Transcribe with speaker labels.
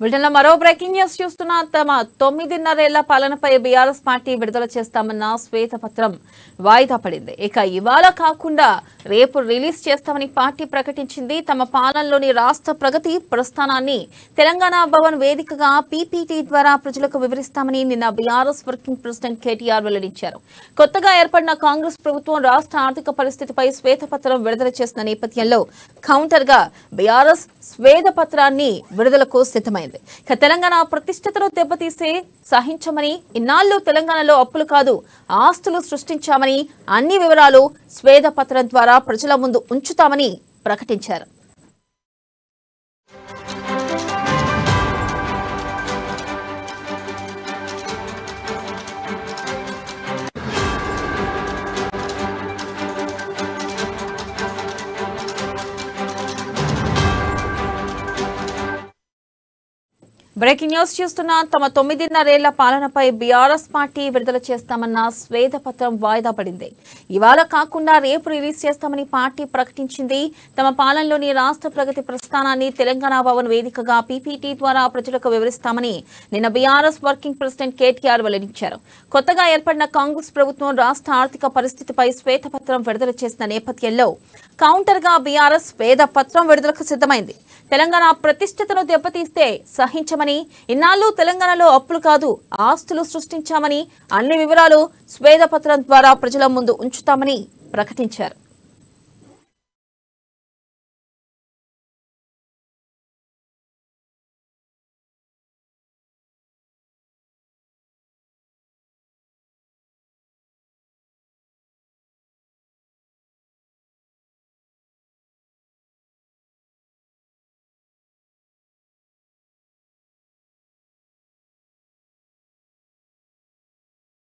Speaker 1: బ్రిటన్లో మరో breaking news చూస్తున్న తమ తొమ్మిదిన్నరేళ్ల పాలనపై బీఆర్ఎస్ పార్టీ విడుదల చేస్తామన్న శ్వేతపత్రం వాయిదా పడింది ఇక ఇవాళ కాకుండా రేపు రిలీజ్ చేస్తామని పార్టీ ప్రకటించింది తమ పాలనలోని రాష్ట్ర ప్రగతి ప్రస్థానాన్ని తెలంగాణ భవన్ వేదికగా పీపీటీ ద్వారా ప్రజలకు వివరిస్తామని నిన్న బీఆర్ఎస్ వర్కింగ్ ప్రెసిడెంట్ కేటీఆర్ వెల్లడించారు కొత్తగా ఏర్పడిన కాంగ్రెస్ ప్రభుత్వం రాష్ట్ర ఆర్థిక పరిస్థితిపై శ్వేతపత్రం విడుదల చేసిన నేపథ్యంలో కౌంటర్ గా బీఆర్ఎస్ శ్వేతపత్రాన్ని విడుదలకు సిద్ధమైంది ఇక తెలంగాణ ప్రతిష్టతను దెబ్బతీసే సహించమని ఇన్నాళ్లు తెలంగాణలో అప్పులు కాదు ఆస్తులు సృష్టించామని అన్ని వివరాలు శ్వేతపత్రం ద్వారా ప్రజల ముందు ఉంచుతామని ప్రకటించారు బ్రేకింగ్ న్యూస్ చూస్తున్న తమ తొమ్మిదిన్నరేళ్ల పాలనపై బీఆర్ఎస్ పార్టీ విడుదల చేస్తామన్న శ్వేతపత్రం వాయిదా పడింది ఇవాళ కాకుండా రేపు రిలీజ్ చేస్తామని పార్టీ ప్రకటించింది తమ పాలనలోని రాష్ట్ర ప్రగతి ప్రస్థానాన్ని తెలంగాణ భవన్ వేదికగా పీపీటీ ద్వారా ప్రజలకు వివరిస్తామని నిన్న బీఆర్ఎస్ వర్కింగ్ ప్రెసిడెంట్ కేటీఆర్ వెల్లడించారు కొత్తగా ఏర్పడిన కాంగ్రెస్ ప్రభుత్వం రాష్ట్ర ఆర్థిక పరిస్థితిపై శ్వేతపత్రం విడుదల చేసిన నేపథ్యంలో కౌంటర్ గా బీఆర్ఎస్ శ్వేతపత్రం విడుదలకు సిద్ధమైంది తెలంగాణ ప్రతిష్టతను దెబ్బతీస్తే సహించమని ఇన్నాళ్లు తెలంగాణలో అప్పులు కాదు ఆస్తులు సృష్టించామని అన్ని వివరాలు స్వేదపత్రం ద్వారా ప్రజల ముందు ఉంచుతామని ప్రకటించారు